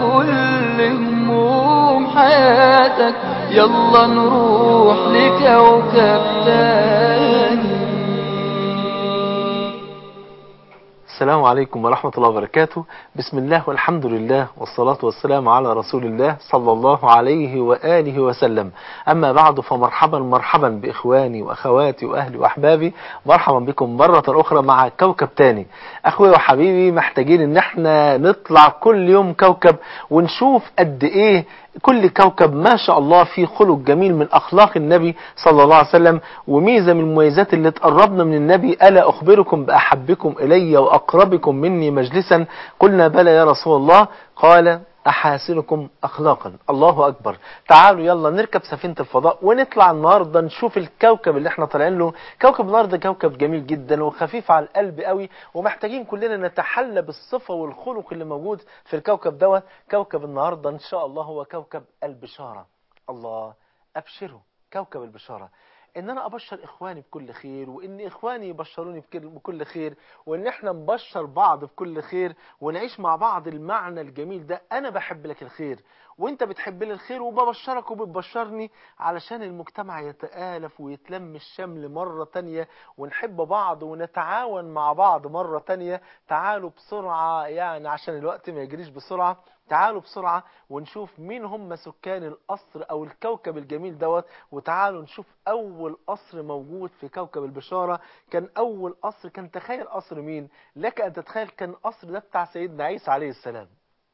كل هموم حياتك يلا نروح لكوكب تاني السلام عليكم ورحمة الله وبركاته بسم الله والحمد لله والصلاة والسلام على رسول الله صلى الله عليه وآله وسلم أما بعد فمرحبا مرحبا بإخواني وأخواتي وأهلي وأحبابي مرحبا بكم مرة أخرى مع كوكب تاني أخوي وحبيبي محتاجين إن احنا نطلع كل يوم كوكب ونشوف قد إيه كل كوكب ما شاء الله فيه خلق جميل من أخلاق النبي صلى الله عليه وسلم وميزة من المميزات اللي تقربنا من النبي ألا أخبركم بأحبكم إلي وأقربكم مني مجلسا قلنا بلى يا رسول الله قال أحاسنكم أخلاقا الله أكبر تعالوا يلا نركب سفينة الفضاء ونطلع النهاردة نشوف الكوكب اللي احنا طالعين له كوكب النهاردة كوكب جميل جدا وخفيف على القلب قوي ومحتاجين كلنا نتحلى بالصفة والخلق اللي موجود في الكوكب دوت كوكب النهاردة إن شاء الله هو كوكب البشارة الله أبشروا كوكب البشارة ان انا ابشر اخواني بكل خير وان اخواني يبشروني بكل- بكل خير وان احنا نبشر بعض بكل خير ونعيش مع بعض المعنى الجميل ده انا بحب لك الخير وانت بتحب لي الخير وببشرك وبتبشرني علشان المجتمع يتآلف ويتلم الشمل مرة تانية ونحب بعض ونتعاون مع بعض مرة تانية تعالوا بسرعة يعني عشان الوقت ما يجريش بسرعة تعالوا بسرعة ونشوف مين هم سكان القصر او الكوكب الجميل دوت وتعالوا نشوف اول قصر موجود في كوكب البشارة كان اول قصر كان تخيل قصر مين لك ان تتخيل كان قصر ده بتاع سيدنا عيسى عليه السلام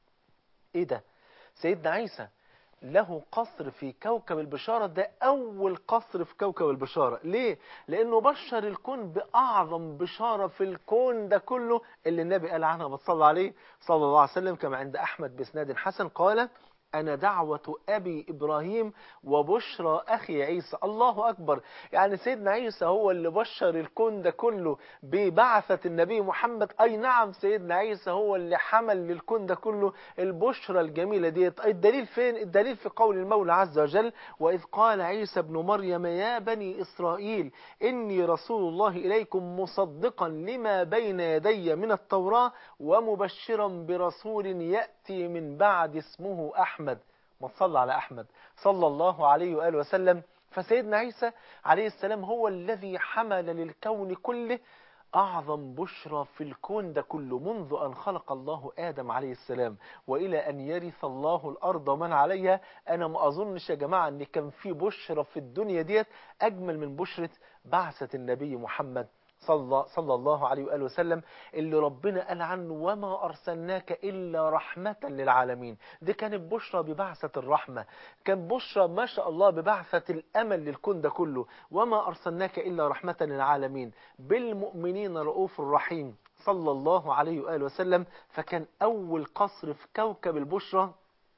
ايه ده سيدنا عيسى له قصر في كوكب البشارة ده أول قصر في كوكب البشارة ليه؟ لأنه بشر الكون بأعظم بشارة في الكون ده كله اللي النبي قال عنها بتصلى عليه صلى الله عليه وسلم كما عند أحمد بسناد حسن قال أنا دعوة أبي إبراهيم وبشرى أخي عيسى الله أكبر يعني سيدنا عيسى هو اللي بشر الكون ده كله ببعثة النبي محمد أي نعم سيدنا عيسى هو اللي حمل للكون ده كله البشرى الجميلة ديت الدليل فين الدليل في قول المولى عز وجل وإذ قال عيسى ابن مريم يا بني إسرائيل إني رسول الله إليكم مصدقا لما بين يدي من التوراة ومبشرا برسول يأتي من بعد اسمه أحمد ما تصلى على أحمد صلى الله عليه وآله وسلم فسيدنا عيسى عليه السلام هو الذي حمل للكون كله أعظم بشرى في الكون ده كله منذ أن خلق الله آدم عليه السلام وإلى أن يرث الله الأرض ومن عليها أنا ما أظنش يا جماعة أن كان في بشرى في الدنيا ديت أجمل من بشرة بعثة النبي محمد صلى, صلى الله عليه وآله وسلم اللي ربنا قال عنه وما أرسلناك إلا رحمة للعالمين دي كانت بشرى ببعثة الرحمة كان بشرى ما شاء الله ببعثة الأمل للكون ده كله وما أرسلناك إلا رحمة للعالمين بالمؤمنين رؤوف الرحيم صلى الله عليه وآله وسلم فكان أول قصر في كوكب البشرى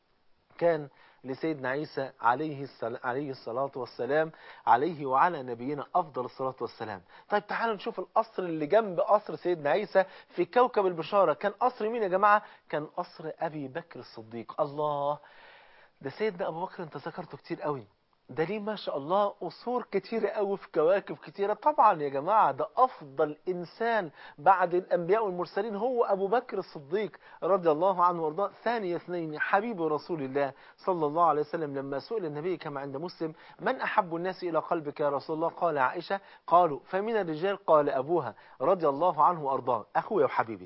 كان لسيدنا عيسى عليه السلام عليه الصلاة والسلام عليه وعلى نبينا أفضل الصلاة والسلام طيب تعالوا نشوف القصر اللي جنب قصر سيدنا عيسى في كوكب البشارة كان قصر مين يا جماعة كان قصر أبي بكر الصديق الله ده سيدنا أبو بكر انت ذكرته كتير قوي ده ليه ما شاء الله قصور كتيرة قوي في كواكب كتيرة طبعا يا جماعة ده أفضل إنسان بعد الأنبياء والمرسلين هو أبو بكر الصديق رضي الله عنه وارضاه ثاني اثنين حبيب رسول الله صلى الله عليه وسلم لما سئل النبي كما عند مسلم من أحب الناس إلى قلبك يا رسول الله قال عائشة قالوا فمن الرجال قال أبوها رضي الله عنه وارضاه أخويا وحبيبي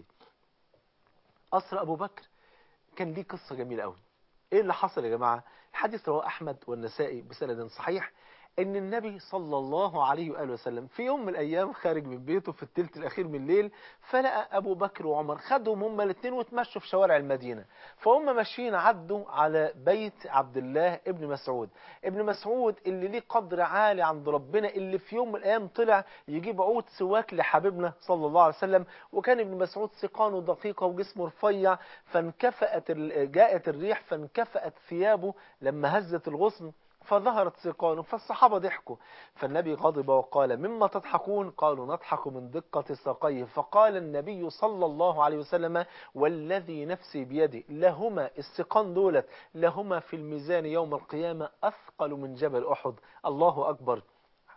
قصر أبو بكر كان ليه قصة جميلة قوي ايه اللي حصل يا جماعة الحديث رواه احمد والنسائي بسند صحيح ان النبي صلى الله عليه وآله وسلم في يوم من الايام خارج من بيته في الثلث الاخير من الليل فلقى ابو بكر وعمر خدهم هما الاثنين وتمشوا في شوارع المدينة فهم ماشيين عدوا على بيت عبد الله ابن مسعود ابن مسعود اللي ليه قدر عالي عند ربنا اللي في يوم من الايام طلع يجيب عود سواك لحبيبنا صلى الله عليه وسلم وكان ابن مسعود سقانه دقيقة وجسمه رفيع فانكفأت ال- جاءت الريح فانكفأت ثيابه لما هزت الغصن فظهرت سيقانه فالصحابة ضحكوا فالنبي غضب وقال مما تضحكون قالوا نضحك من دقة ساقيه فقال النبي صلى الله عليه وسلم والذي نفسي بيده لهما السقان دولت لهما في الميزان يوم القيامة أثقل من جبل أحد الله أكبر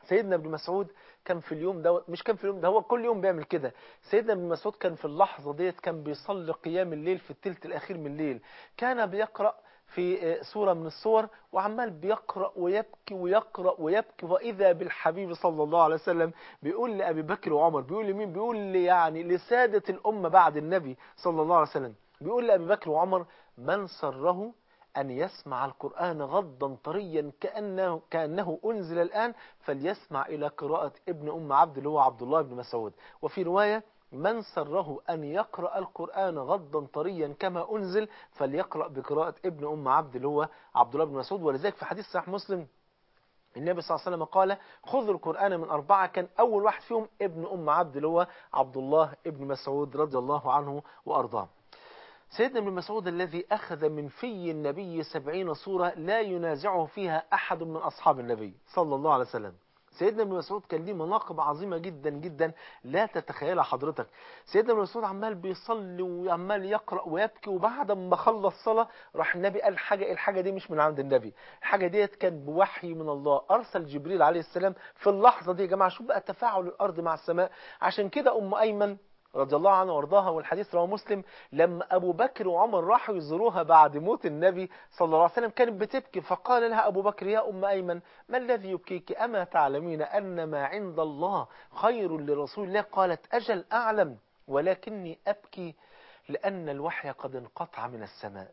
سيدنا ابن مسعود كان في اليوم ده مش كان في اليوم ده هو كل يوم بيعمل كده سيدنا ابن مسعود كان في اللحظة ديت كان بيصلي قيام الليل في الثلث الأخير من الليل كان بيقرأ في سورة من السور وعمال بيقرأ ويبكي ويقرأ ويبكي وإذا بالحبيب صلى الله عليه وسلم بيقول لأبي بكر وعمر بيقول لمين بيقول لي يعني لسادة الأمة بعد النبي صلى الله عليه وسلم بيقول لأبي بكر وعمر من سره أن يسمع القرآن غضا طريا كأنه, كأنه أنزل الآن فليسمع إلى قراءة ابن أم عبد اللي هو عبد الله بن مسعود وفي رواية من سره أن يقرأ القرآن غضا طريا كما أنزل فليقرأ بقراءة ابن أم عبد اللي هو عبد الله بن مسعود ولذلك في حديث صحيح مسلم النبي صلى الله عليه وسلم قال خذوا القرآن من أربعة كان أول واحد فيهم ابن أم عبد اللي هو عبد الله ابن مسعود رضي الله عنه وأرضاه سيدنا ابن مسعود الذي أخذ من في النبي سبعين صورة لا ينازعه فيها أحد من أصحاب النبي صلى الله عليه وسلم سيدنا ابن مسعود كان ليه مناقب عظيمة جدا جدا لا تتخيلها حضرتك سيدنا ابن مسعود عمال بيصلي وعمال يقرأ ويبكي وبعد ما خلص صلاة راح النبي قال حاجة الحاجة دي مش من عند النبي الحاجة ديت كان بوحي من الله أرسل جبريل عليه السلام في اللحظة دي يا جماعة شوف بقى تفاعل الأرض مع السماء عشان كده أم أيمن رضي الله عنها وارضاها والحديث رواه مسلم لما أبو بكر وعمر راحوا يزوروها بعد موت النبي صلى الله عليه وسلم كانت بتبكي فقال لها أبو بكر يا أم أيمن ما الذي يبكيك أما تعلمين أن ما عند الله خير لرسول الله قالت أجل أعلم ولكني أبكي لأن الوحي قد انقطع من السماء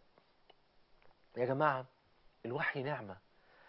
يا جماعة الوحي نعمة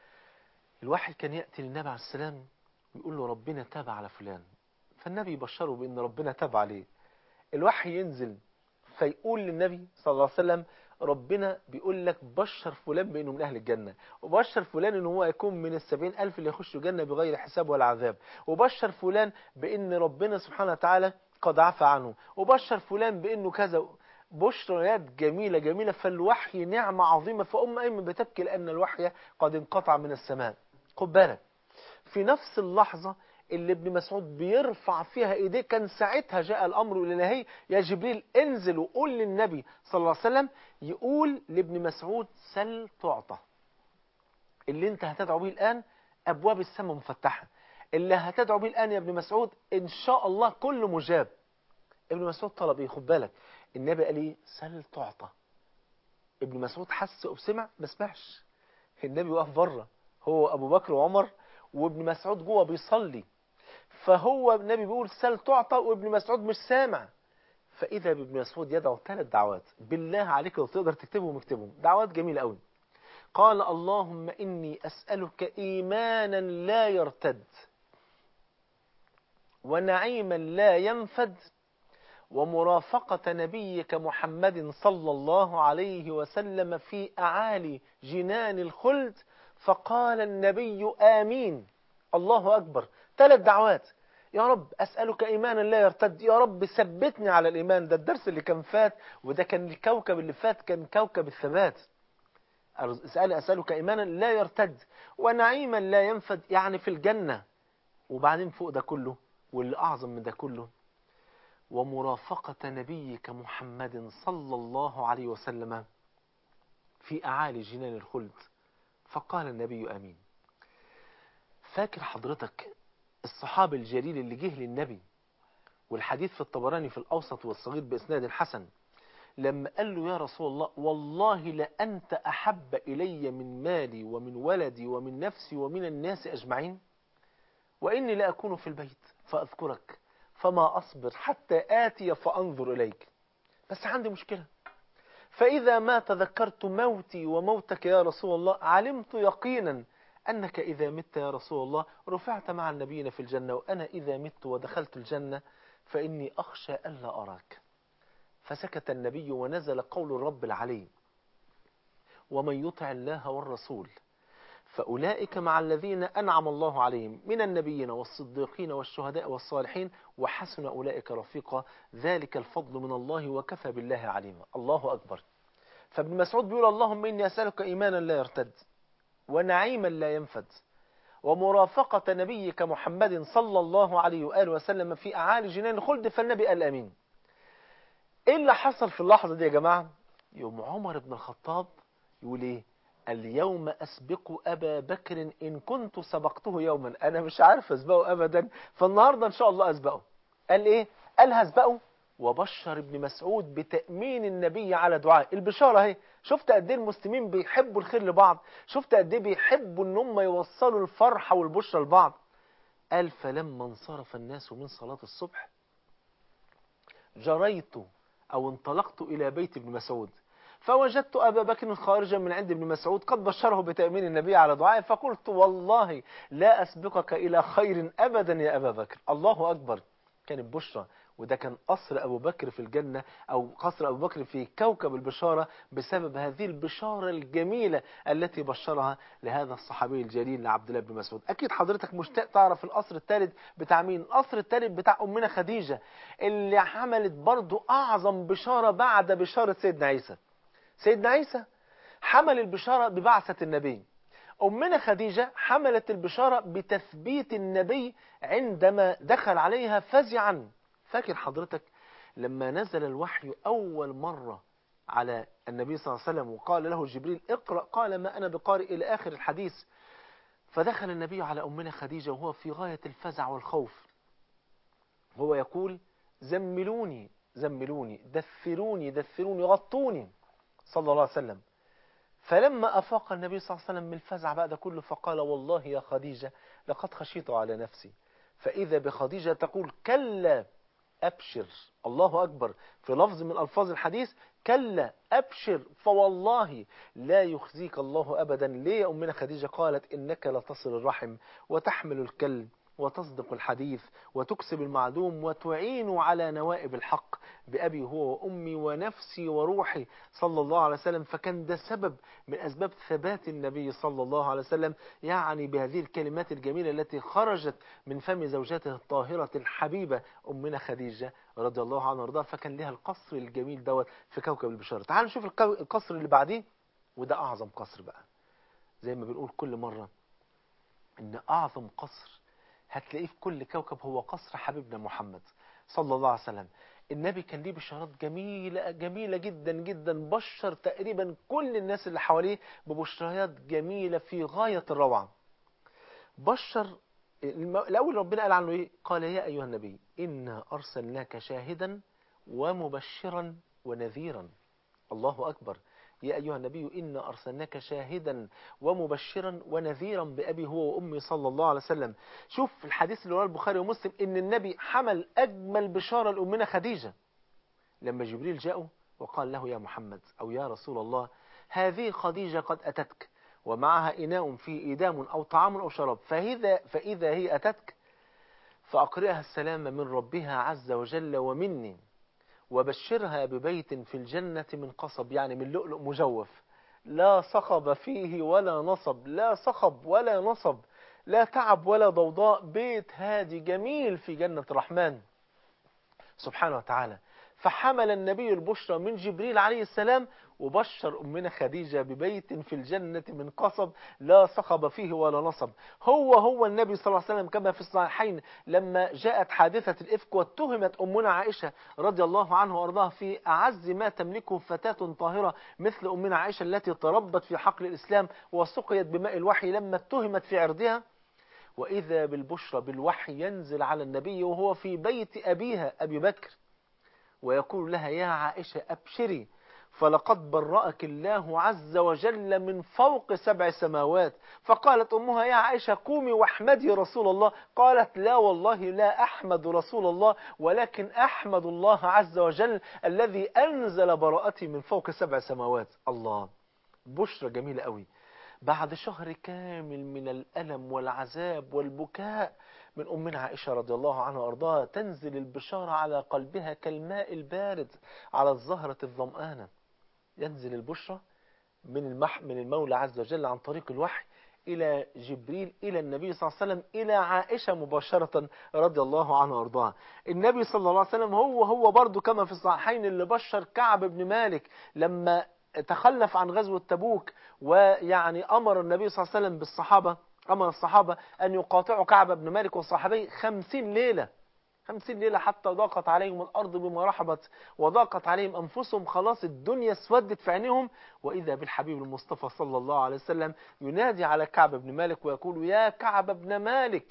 الوحي كان يأتي للنبي عليه السلام ويقول له ربنا تاب على فلان فالنبي يبشره بأن ربنا تاب عليه الوحي ينزل فيقول للنبي صلى الله عليه وسلم ربنا بيقول لك بشر فلان بأنه من أهل الجنة وبشر فلان أنه هو يكون من السبعين ألف اللي يخشوا الجنة بغير حساب ولا عذاب وبشر فلان بأن ربنا سبحانه وتعالى قد عفى عنه وبشر فلان بأنه كذا بشريات جميلة جميلة فالوحي نعمة عظيمة فأم أيمن بتبكي لأن الوحي قد انقطع من السماء خد بالك في نفس اللحظة اللي ابن مسعود بيرفع فيها ايديه كان ساعتها جاء الامر الالهي يا جبريل انزل وقول للنبي صلى الله عليه وسلم يقول لابن مسعود سل تعطى اللي انت هتدعو به الان ابواب السماء مفتحه اللي هتدعو به الان يا ابن مسعود ان شاء الله كل مجاب ابن مسعود طلب ايه خد بالك النبي قال ايه سل تعطى ابن مسعود حس وسمع ما سمعش النبي وقف بره هو ابو بكر وعمر وابن مسعود جوه بيصلي فهو النبي بيقول سل تعطى وابن مسعود مش سامع فإذا بابن مسعود يدعو ثلاث دعوات بالله عليك لو تقدر تكتبهم اكتبهم دعوات جميلة قوي قال اللهم إني أسألك إيمانا لا يرتد ونعيما لا ينفد ومرافقة نبيك محمد صلى الله عليه وسلم في أعالي جنان الخلد فقال النبي آمين الله أكبر ثلاث دعوات يا رب أسألك إيمانا لا يرتد يا رب ثبتني على الإيمان ده الدرس اللي كان فات وده كان الكوكب اللي فات كان كوكب الثبات أسأل أسألك إيمانا لا يرتد ونعيما لا ينفد يعني في الجنة وبعدين فوق ده كله واللي أعظم من ده كله ومرافقة نبيك محمد صلى الله عليه وسلم في أعالي جنان الخلد فقال النبي أمين فاكر حضرتك الصحابي الجليل اللي جه للنبي والحديث في الطبراني في الأوسط والصغير بإسناد حسن لما قال له يا رسول الله والله لأنت أحب إلي من مالي ومن ولدي ومن نفسي ومن الناس أجمعين وإني لا أكون في البيت فأذكرك فما أصبر حتى آتي فأنظر إليك بس عندي مشكلة فإذا ما تذكرت موتي وموتك يا رسول الله علمت يقينا أنك إذا مت يا رسول الله رفعت مع النبيين في الجنة وأنا إذا مت ودخلت الجنة فإني أخشى ألا أراك فسكت النبي ونزل قول الرب العلي ومن يطع الله والرسول فأولئك مع الذين أنعم الله عليهم من النبيين والصديقين والشهداء والصالحين وحسن أولئك رفيقا ذلك الفضل من الله وكفى بالله عليما الله أكبر فابن مسعود بيقول اللهم إني أسألك إيمانا لا يرتد ونعيما لا ينفد ومرافقة نبيك محمد صلى الله عليه وآله وسلم في أعالي جنان الخلد فالنبي قال أمين إيه اللي حصل في اللحظة دي يا جماعة يوم عمر بن الخطاب يقول إيه اليوم أسبق أبا بكر إن كنت سبقته يوما أنا مش عارف أسبقه أبدا فالنهاردة إن شاء الله أسبقه قال إيه قال هسبقه وبشر ابن مسعود بتأمين النبي على دعاء البشارة اهي شفت قد ايه المسلمين بيحبوا الخير لبعض شفت قد ايه بيحبوا ان هم يوصلوا الفرحة والبشرى لبعض قال فلما انصرف الناس من صلاة الصبح جريت أو انطلقت إلى بيت ابن مسعود فوجدت أبا بكر خارجا من عند ابن مسعود قد بشره بتأمين النبي على دعائه فقلت والله لا أسبقك إلى خير أبدا يا أبا بكر الله أكبر كانت بشرى وده كان قصر أبو بكر في الجنة أو قصر أبو بكر في كوكب البشارة بسبب هذه البشارة الجميلة التي بشرها لهذا الصحابي الجليل لعبد الله بن مسعود أكيد حضرتك مشتاق تعرف القصر الثالث بتاع مين القصر الثالث بتاع أمنا خديجة اللي عملت برضو أعظم بشارة بعد بشارة سيدنا عيسى سيدنا عيسى حمل البشارة ببعثة النبي أمنا خديجة حملت البشارة بتثبيت النبي عندما دخل عليها فزعا فاكر حضرتك لما نزل الوحي أول مرة على النبي صلى الله عليه وسلم وقال له جبريل اقرأ قال ما أنا بقارئ إلى آخر الحديث فدخل النبي على أمنا خديجة وهو في غاية الفزع والخوف هو يقول زملوني زملوني دثروني دثروني غطوني صلى الله عليه وسلم فلما أفاق النبي صلى الله عليه وسلم من الفزع بعد كله فقال والله يا خديجة لقد خشيت على نفسي فإذا بخديجة تقول كلا أبشر الله أكبر في لفظ من ألفاظ الحديث كلا أبشر فوالله لا يخزيك الله أبدا ليه يا أمنا خديجة قالت إنك لتصل الرحم وتحمل الكلب وتصدق الحديث وتكسب المعدوم وتعين على نوائب الحق بأبي هو وأمي ونفسي وروحي صلى الله عليه وسلم فكان ده سبب من أسباب ثبات النبي صلى الله عليه وسلم يعني بهذه الكلمات الجميلة التي خرجت من فم زوجته الطاهرة الحبيبة أمنا خديجة رضي الله عنها وارضاها فكان لها القصر الجميل دوت في كوكب البشارة تعال نشوف القصر اللي بعديه وده أعظم قصر بقى زي ما بنقول كل مرة إن أعظم قصر هتلاقيه في كل كوكب هو قصر حبيبنا محمد صلى الله عليه وسلم النبي كان ليه بشارات جميلة جميلة جدا جدا بشر تقريبا كل الناس اللي حواليه ببشريات جميلة في غاية الروعة بشر الأول ربنا قال عنه إيه قال يا أيها النبي إنا أرسلناك شاهدا ومبشرا ونذيرا الله أكبر يا أيها النبي إنا أرسلناك شاهدا ومبشرا ونذيرا بأبي هو وأمي صلى الله عليه وسلم شوف في الحديث اللي رواه البخاري ومسلم إن النبي حمل أجمل بشارة لأمنا خديجة لما جبريل جاءه وقال له يا محمد أو يا رسول الله هذه خديجة قد أتتك ومعها إناء فيه إدام أو طعام أو شراب فإذا, فإذا هي أتتك فأقرئها السلام من ربها عز وجل ومني وبشرها ببيت في الجنة من قصب يعني من لؤلؤ مجوف لا صخب فيه ولا نصب لا صخب ولا نصب لا تعب ولا ضوضاء بيت هادي جميل في جنة الرحمن سبحانه وتعالى فحمل النبي البشرى من جبريل عليه السلام وبشر أمنا خديجة ببيت في الجنة من قصب لا صخب فيه ولا نصب هو هو النبي صلى الله عليه وسلم كما في الصحيحين لما جاءت حادثة الإفك واتهمت أمنا عائشة رضي الله عنه وأرضاها في أعز ما تملكه فتاة طاهرة مثل أمنا عائشة التي تربت في حقل الإسلام وسقيت بماء الوحي لما اتهمت في عرضها وإذا بالبشرى بالوحي ينزل على النبي وهو في بيت أبيها أبي بكر ويقول لها يا عائشة أبشري فلقد برأك الله عز وجل من فوق سبع سماوات فقالت أمها يا عائشة قومي واحمدي رسول الله قالت لا والله لا أحمد رسول الله ولكن أحمد الله عز وجل الذي أنزل براءتي من فوق سبع سماوات الله بشرى جميلة قوي بعد شهر كامل من الألم والعذاب والبكاء من أمنا عائشة رضي الله عنها وأرضاها تنزل البشارة على قلبها كالماء البارد على الزهرة الظمآنة ينزل البشرى من المح من المولى عز وجل عن طريق الوحي إلى جبريل إلى النبي صلى الله عليه وسلم إلى عائشة مباشرة رضي الله عنها وأرضاها النبي صلى الله عليه وسلم هو هو برضه كما في الصحيحين اللي بشر كعب بن مالك لما تخلف عن غزوة تبوك ويعني أمر النبي صلى الله عليه وسلم بالصحابة أمر الصحابة أن يقاطعوا كعب بن مالك والصحابي خمسين ليلة خمسين ليلة حتى ضاقت عليهم الأرض بما رحبت وضاقت عليهم أنفسهم خلاص الدنيا اسودت في عينيهم وإذا بالحبيب المصطفى صلى الله عليه وسلم ينادي على كعب بن مالك ويقول يا كعب بن مالك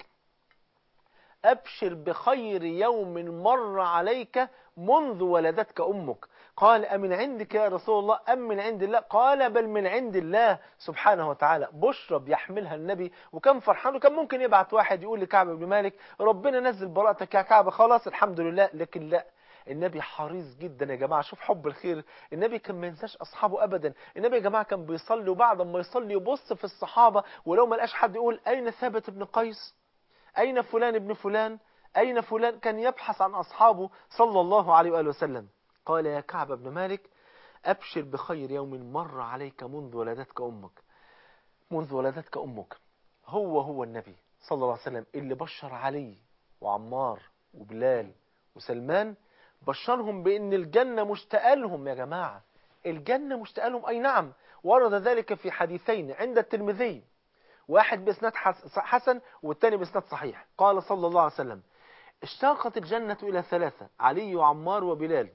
أبشر بخير يوم مر عليك منذ ولدتك أمك قال أمن عندك يا رسول الله أم من عند الله قال بل من عند الله سبحانه وتعالى بشرى بيحملها النبي وكان فرحان وكان ممكن يبعت واحد يقول لكعب بن مالك ربنا نزل براءتك يا كعب خلاص الحمد لله لكن لا النبي حريص جدا يا جماعة شوف حب الخير النبي كان ما ينساش أصحابه أبدا النبي يا جماعة كان بيصلي وبعد ما يصلي يبص في الصحابة ولو ما لقاش حد يقول أين ثابت بن قيس أين فلان ابن فلان أين فلان كان يبحث عن أصحابه صلى الله عليه وآله وسلم قال يا كعب بن مالك أبشر بخير يوم مر عليك منذ ولدتك أمك منذ ولدتك أمك هو هو النبي صلى الله عليه وسلم اللي بشر علي وعمار وبلال وسلمان بشرهم بأن الجنة مشتاقة لهم يا جماعة الجنة مشتاقة لهم أي نعم ورد ذلك في حديثين عند الترمذي واحد بإسناد حسن والتاني بإسناد صحيح قال صلى الله عليه وسلم اشتاقت الجنة إلى ثلاثة علي وعمار وبلال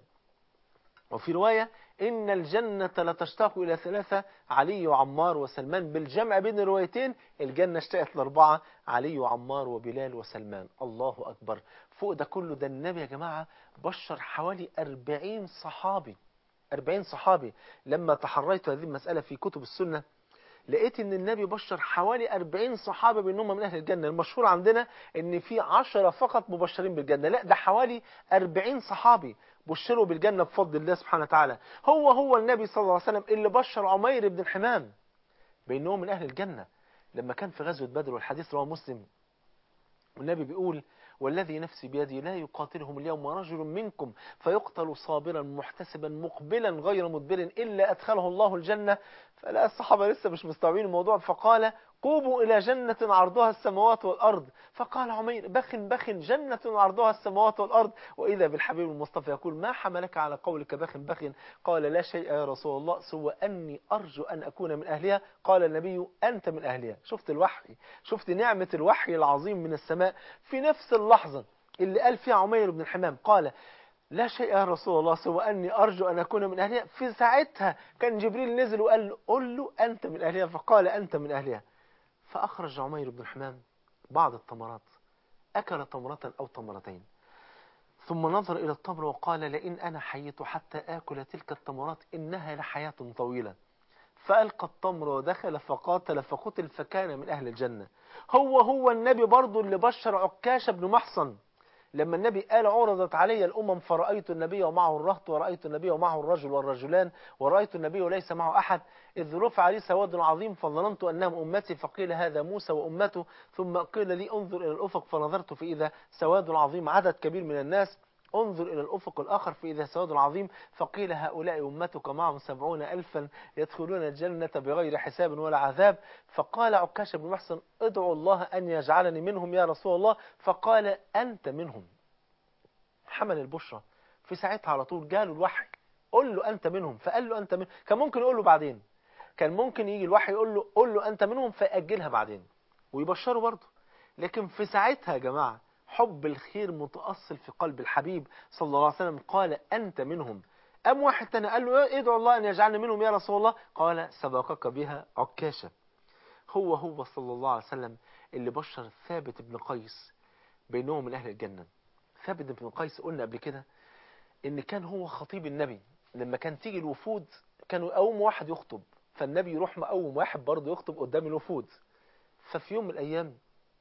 وفي رواية إن الجنة لتشتاق إلى ثلاثة علي وعمار وسلمان بالجمع بين الروايتين الجنة اشتاقت لأربعة علي وعمار وبلال وسلمان الله أكبر فوق ده كله ده النبي يا جماعة بشر حوالي أربعين صحابي أربعين صحابي لما تحريت هذه المسألة في كتب السنة لقيت ان النبي بشر حوالي 40 صحابة بانهم من اهل الجنة المشهور عندنا ان في 10 فقط مبشرين بالجنة لا ده حوالي 40 صحابي بشروا بالجنة بفضل الله سبحانه وتعالى هو هو النبي صلى الله عليه وسلم اللي بشر عمير بن الحمام بانهم من اهل الجنة لما كان في غزوة بدر والحديث رواه مسلم والنبي بيقول والذي نفسي بيدي لا يقاتلهم اليوم رجل منكم فيقتل صابرا محتسبا مقبلا غير مدبر إلا أدخله الله الجنة فلا الصحابة لسه مش مستوعبين الموضوع فقال قوموا إلى جنة عرضها السماوات والأرض فقال عمير بخ بخ جنة عرضها السماوات والأرض وإذا بالحبيب المصطفى يقول ما حملك على قولك بخ بخ قال لا شيء يا رسول الله سوى أني أرجو أن أكون من أهلها قال النبي أنت من أهلها شفت الوحي شفت نعمة الوحي العظيم من السماء في نفس اللحظة اللي قال فيها عمير بن الحمام قال لا شيء يا رسول الله سوى أني أرجو أن أكون من أهلها في ساعتها كان جبريل نزل وقال له قل له أنت من أهلها فقال أنت من أهلها فأخرج عمير بن الحمام بعض التمرات أكل تمرة أو تمرتين ثم نظر إلى التمر وقال لئن أنا حييت حتى آكل تلك التمرات إنها لحياة طويلة فألقى التمر ودخل فقاتل فقتل فكان من أهل الجنة هو هو النبي برضو اللي بشر عكاش بن محصن لما النبي قال عرضت علي الأمم فرأيت النبي ومعه الرهط ورأيت النبي ومعه الرجل والرجلان ورأيت النبي وليس معه أحد إذ رفع لي سواد عظيم فظننت أنهم أمتي فقيل هذا موسى وأمته ثم قيل لي انظر إلى الأفق فنظرت فإذا سواد عظيم عدد كبير من الناس انظر إلى الأفق الآخر فإذا سواد عظيم فقيل هؤلاء أمتك معهم سبعون ألفا يدخلون الجنة بغير حساب ولا عذاب فقال عكاش بن محسن ادعو الله أن يجعلني منهم يا رسول الله فقال أنت منهم حمل البشرى في ساعتها على طول جاله الوحي قل له أنت منهم فقال له أنت منهم كان ممكن يقول له بعدين كان ممكن يجي الوحي يقول له قل له أنت منهم فيأجلها بعدين ويبشره برضه لكن في ساعتها يا جماعة حب الخير متأصل في قلب الحبيب صلى الله عليه وسلم قال أنت منهم أم واحد تاني قال له ادعو الله أن يجعلني منهم يا رسول الله قال سبقك بها عكاشة هو هو صلى الله عليه وسلم اللي بشر ثابت بن قيس بينهم من أهل الجنة ثابت بن قيس قلنا قبل كده ان كان هو خطيب النبي لما كان تيجي الوفود كانوا يقوم واحد يخطب فالنبي يروح مقوم واحد برضه يخطب قدام الوفود ففي يوم من الأيام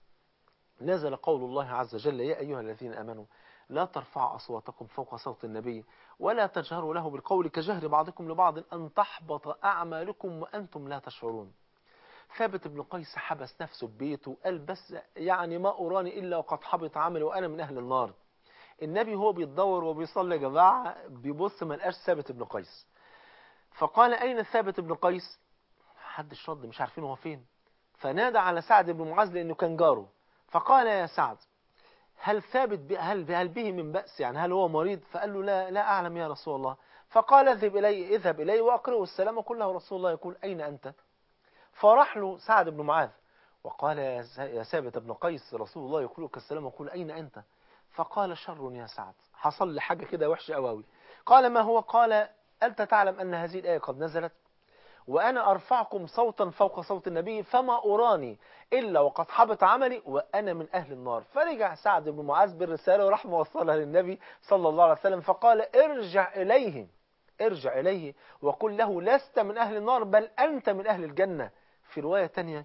نزل قول الله عز وجل يا أيها الذين أمنوا لا ترفعوا أصواتكم فوق صوت النبي ولا تجهروا له بالقول كجهر بعضكم لبعض أن تحبط أعمالكم وأنتم لا تشعرون ثابت بن قيس حبس نفسه ببيته قال بس يعني ما أراني إلا وقد حبط عملي وأنا من أهل النار النبي هو بيتدور وبيصلي يا جماعة بيبص ما لقاش ثابت بن قيس فقال أين ثابت بن قيس حدش رد مش عارفين هو فين فنادى على سعد بن معاذ لأنه كان جاره فقال يا سعد هل ثابت ب... هل... هل به من بأس يعني هل هو مريض فقال له لا لا أعلم يا رسول الله فقال اذهب إلي اذهب إلي وأقرئه السلام كله رسول الله يقول أين أنت فراح له سعد بن معاذ وقال يا ثابت بن قيس رسول الله يقول لك السلام ويقول أين أنت فقال شر يا سعد حصل لي حاجة كده وحشة قوي قال ما هو قال أنت تعلم أن هذه الآية قد نزلت وأنا أرفعكم صوتا فوق صوت النبي فما أراني إلا وقد حبط عملي وأنا من أهل النار فرجع سعد بن معاذ بالرسالة وراح موصلها للنبي صلى الله عليه وسلم فقال ارجع إليه ارجع إليه وقل له لست من أهل النار بل أنت من أهل الجنة في رواية تانية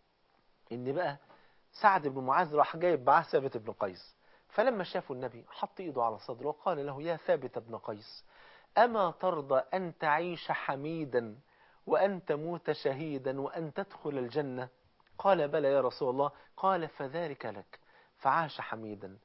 إن بقى سعد بن معاذ راح جايب معاه ثابت بن قيس فلما شافوا النبي حط إيده على صدره وقال له يا ثابت بن قيس أما ترضى أن تعيش حميدا وأن تموت شهيدا وأن تدخل الجنة قال بلى يا رسول الله قال فذلك لك فعاش حميدا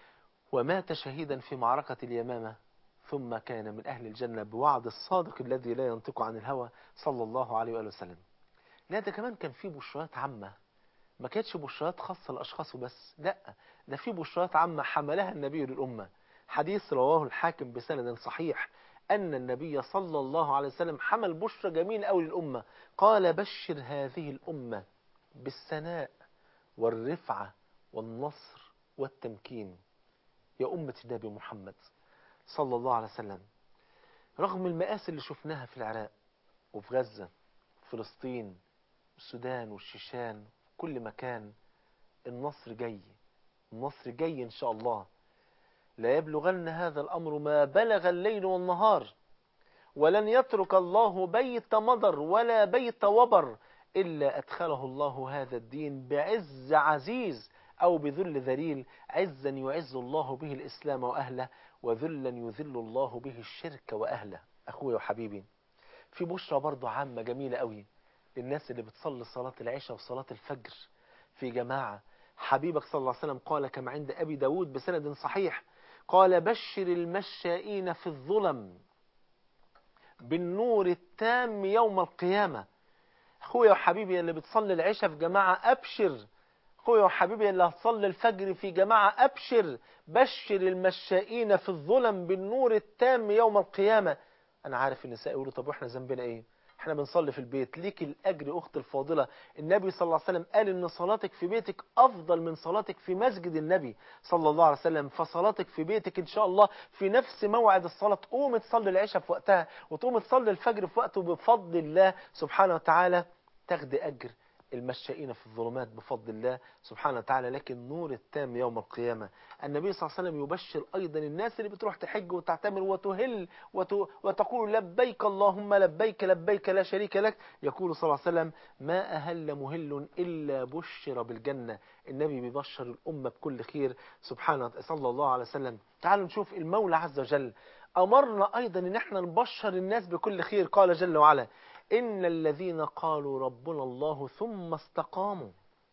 ومات شهيدا في معركة اليمامة ثم كان من أهل الجنة بوعد الصادق الذي لا ينطق عن الهوى صلى الله عليه وآله وسلم لا ده كمان كان في بشرات عامة ما كانتش بشرات خاصة لأشخاص بس لا ده في بشرات عامة حملها النبي للأمة حديث رواه الحاكم بسند صحيح أن النبي صلى الله عليه وسلم حمل بشرى جميل أوي للأمة قال بشر هذه الأمة بالسناء والرفعة والنصر والتمكين يا أمة النبي محمد صلى الله عليه وسلم رغم المآسي اللي شفناها في العراق وفي غزة فلسطين السودان والشيشان كل مكان النصر جاي النصر جاي إن شاء الله لا يبلغن هذا الأمر ما بلغ الليل والنهار ولن يترك الله بيت مضر ولا بيت وبر إلا أدخله الله هذا الدين بعز عزيز أو بذل ذليل عزا يعز الله به الإسلام وأهله وذلا يذل الله به الشرك وأهله أخويا وحبيبي في بشرى برضو عامة جميلة قوي للناس اللي بتصلي صلاة العشاء وصلاة الفجر في جماعة حبيبك صلى الله عليه وسلم قال كما عند أبي داود بسند صحيح قال بشر المشائين في الظلم بالنور التام يوم القيامة أخويا وحبيبي اللي بتصلي العشاء في جماعة أبشر أخويا وحبيبي اللي هتصلي الفجر في جماعة أبشر بشر المشائين في الظلم بالنور التام يوم القيامة أنا عارف النساء يقولوا طب وإحنا ذنبنا إيه احنا بنصلي في البيت ليك الأجر أخت الفاضلة النبي صلى الله عليه وسلم قال إن صلاتك في بيتك أفضل من صلاتك في مسجد النبي صلى الله عليه وسلم فصلاتك في بيتك إن شاء الله في نفس موعد الصلاة تقوم تصلي العشاء في وقتها وتقوم تصلي الفجر في وقته بفضل الله سبحانه وتعالى تاخد أجر المشائين في الظلمات بفضل الله سبحانه وتعالى لكن نور التام يوم القيامة النبي صلى الله عليه وسلم يبشر أيضا الناس اللي بتروح تحج وتعتمر وتهل وت... وتقول لبيك اللهم لبيك لبيك لا شريك لك يقول صلى الله عليه وسلم ما أهل مهل إلا بشر بالجنة النبي بيبشر الأمة بكل خير سبحانه صلى الله عليه وسلم تعالوا نشوف المولى عز وجل أمرنا أيضا أن احنا نبشر الناس بكل خير قال جل وعلا إن الذين قالوا ربنا الله ثم استقاموا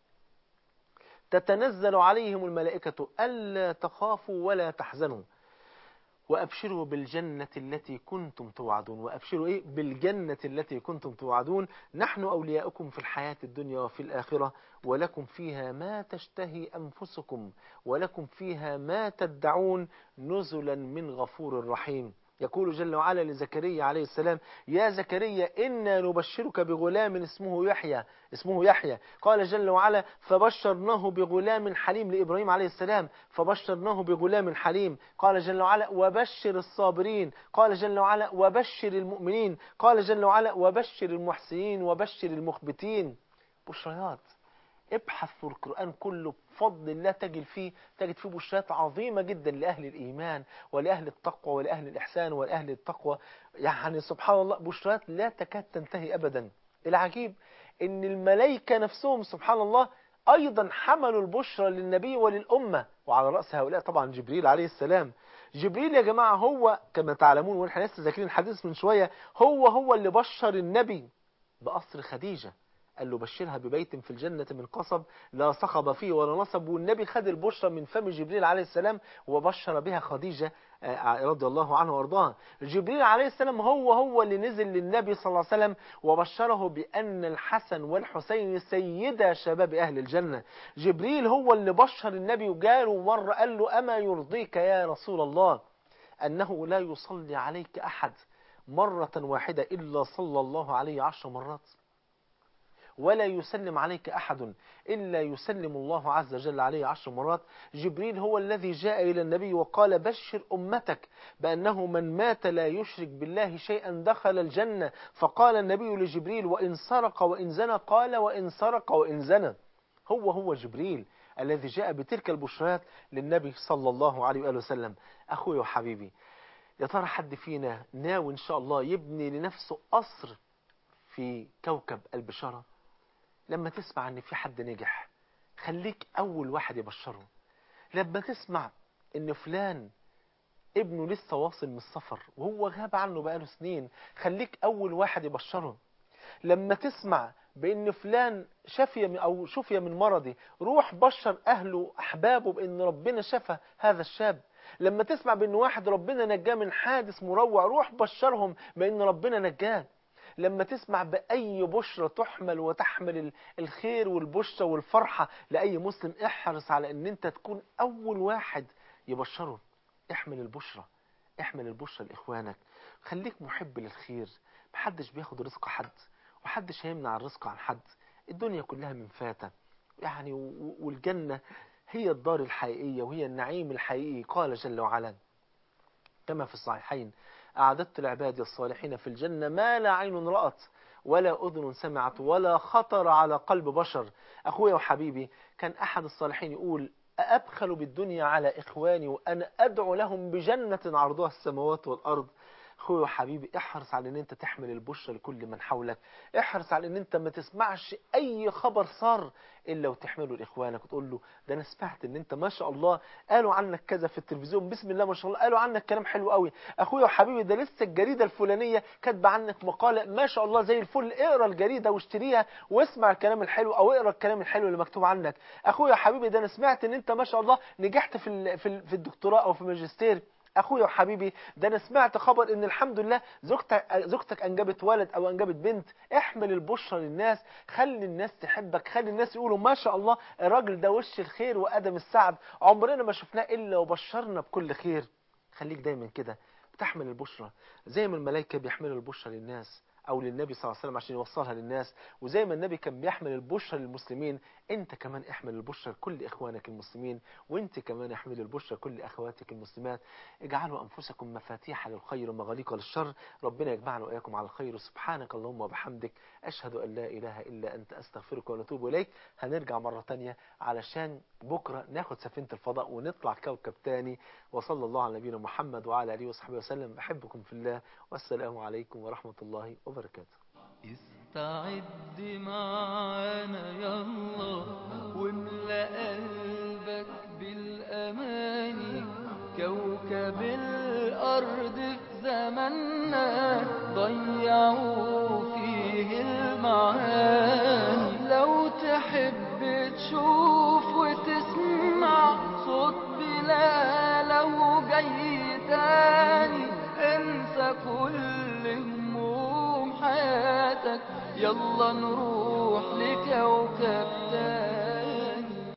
تتنزل عليهم الملائكة ألا تخافوا ولا تحزنوا وأبشروا بالجنة التي كنتم توعدون وأبشروا إيه بالجنة التي كنتم توعدون نحن أولياؤكم في الحياة الدنيا وفي الآخرة ولكم فيها ما تشتهي أنفسكم ولكم فيها ما تدعون نزلا من غفور رحيم يقول جل وعلا لزكريا عليه السلام يا زكريا إنا نبشرك بغلام اسمه يحيى اسمه يحيى قال جل وعلا فبشرناه بغلام حليم لإبراهيم عليه السلام فبشرناه بغلام حليم قال جل وعلا وبشر الصابرين قال جل وعلا وبشر المؤمنين قال جل وعلا وبشر المحسنين وبشر المخبتين بشريات ابحث في القرآن كله بفضل الله تجد فيه تجد فيه بشرات عظيمة جدا لأهل الإيمان ولأهل التقوى ولأهل الإحسان ولأهل التقوى يعني سبحان الله بشرات لا تكاد تنتهي أبدا العجيب ان الملائكة نفسهم سبحان الله أيضا حملوا البشرى للنبي وللأمة وعلى رأس هؤلاء طبعا جبريل عليه السلام جبريل يا جماعة هو كما تعلمون ونحن لسه ذاكرين الحديث من شوية هو هو اللي بشر النبي بقصر خديجة قال له بشرها ببيت في الجنة من قصب لا صخب فيه ولا نصب والنبي خد البشرى من فم جبريل عليه السلام وبشر بها خديجة رضي الله عنها وارضاها جبريل عليه السلام هو هو اللي نزل للنبي صلى الله عليه وسلم وبشره بأن الحسن والحسين سيدا شباب أهل الجنة جبريل هو اللي بشر النبي وجاله مرة قال له أما يرضيك يا رسول الله أنه لا يصلي عليك أحد مرة واحدة إلا صلى الله عليه عشر مرات ولا يسلم عليك أحد إلا يسلم الله عز وجل عليه عشر مرات جبريل هو الذي جاء إلى النبي وقال بشر أمتك بأنه من مات لا يشرك بالله شيئا دخل الجنة فقال النبي لجبريل وإن سرق وإن زنى قال وإن سرق وإن زنى هو هو جبريل الذي جاء بتلك البشرات للنبي صلى الله عليه وآله وسلم أخوي وحبيبي يا ترى حد فينا ناوي إن شاء الله يبني لنفسه قصر في كوكب البشارة لما تسمع ان في حد نجح خليك اول واحد يبشره لما تسمع ان فلان ابنه لسه واصل من السفر وهو غاب عنه بقاله سنين خليك اول واحد يبشره لما تسمع بان فلان شفي من او شفي من مرضه روح بشر اهله احبابه بان ربنا شفى هذا الشاب لما تسمع بان واحد ربنا نجاه من حادث مروع روح بشرهم بان ربنا نجاه لما تسمع بأي بشرة تحمل وتحمل الخير والبشرة والفرحة لأي مسلم احرص على ان انت تكون اول واحد يبشره احمل البشرة احمل البشرة لإخوانك خليك محب للخير محدش بياخد رزق حد ومحدش هيمنع الرزق عن حد الدنيا كلها من فاتة يعني والجنة هي الدار الحقيقية وهي النعيم الحقيقي قال جل وعلا كما في الصحيحين أعددت لعبادي الصالحين في الجنة ما لا عين رأت ولا أذن سمعت ولا خطر على قلب بشر أخويا وحبيبي كان أحد الصالحين يقول أبخل بالدنيا على إخواني وأنا أدعو لهم بجنة عرضها السماوات والأرض اخويا وحبيبي احرص على ان انت تحمل البشرى لكل من حولك احرص على ان انت ما تسمعش اي خبر صار الا وتحمله لاخوانك وتقول له ده انا سمعت ان انت ما شاء الله قالوا عنك كذا في التلفزيون بسم الله ما شاء الله قالوا عنك كلام حلو قوي اخويا وحبيبي ده لسه الجريده الفلانيه كاتبه عنك مقاله ما شاء الله زي الفل اقرا الجريده واشتريها واسمع الكلام الحلو او اقرا الكلام الحلو اللي مكتوب عنك اخويا وحبيبي ده انا سمعت ان انت ما شاء الله نجحت في ال- في ال- في الدكتوراه او في الماجستير اخويا وحبيبي ده انا سمعت خبر ان الحمد لله زوجتك زوجتك انجبت ولد او انجبت بنت احمل البشرى للناس خلي الناس تحبك خلي الناس يقولوا ما شاء الله الراجل ده وش الخير وادم السعد عمرنا ما شفناه الا وبشرنا بكل خير خليك دايما كده بتحمل البشرى زي ما الملائكه بيحملوا البشرى للناس او للنبي صلى الله عليه وسلم عشان يوصلها للناس وزي ما النبي كان بيحمل البشرى للمسلمين انت كمان احمل البشرى لكل اخوانك المسلمين وانت كمان احمل البشرى لكل اخواتك المسلمات اجعلوا انفسكم مفاتيح للخير ومغاليق للشر ربنا يجمعنا واياكم على الخير سبحانك اللهم وبحمدك اشهد ان لا اله الا انت استغفرك ونتوب اليك هنرجع مره تانية علشان بكره ناخد سفينه الفضاء ونطلع كوكب تاني وصلى الله على نبينا محمد وعلى اله وصحبه وسلم بحبكم في الله والسلام عليكم ورحمه الله وبركاته استعد معانا يلا واملأ قلبك بالأماني كوكب الأرض في زماننا ضيعوا فيه المعاني لو تحب تشوف وتسمع صوت بلال لو جاي تاني انسى كل هموم حياتك يلا نروح لكوكب تاني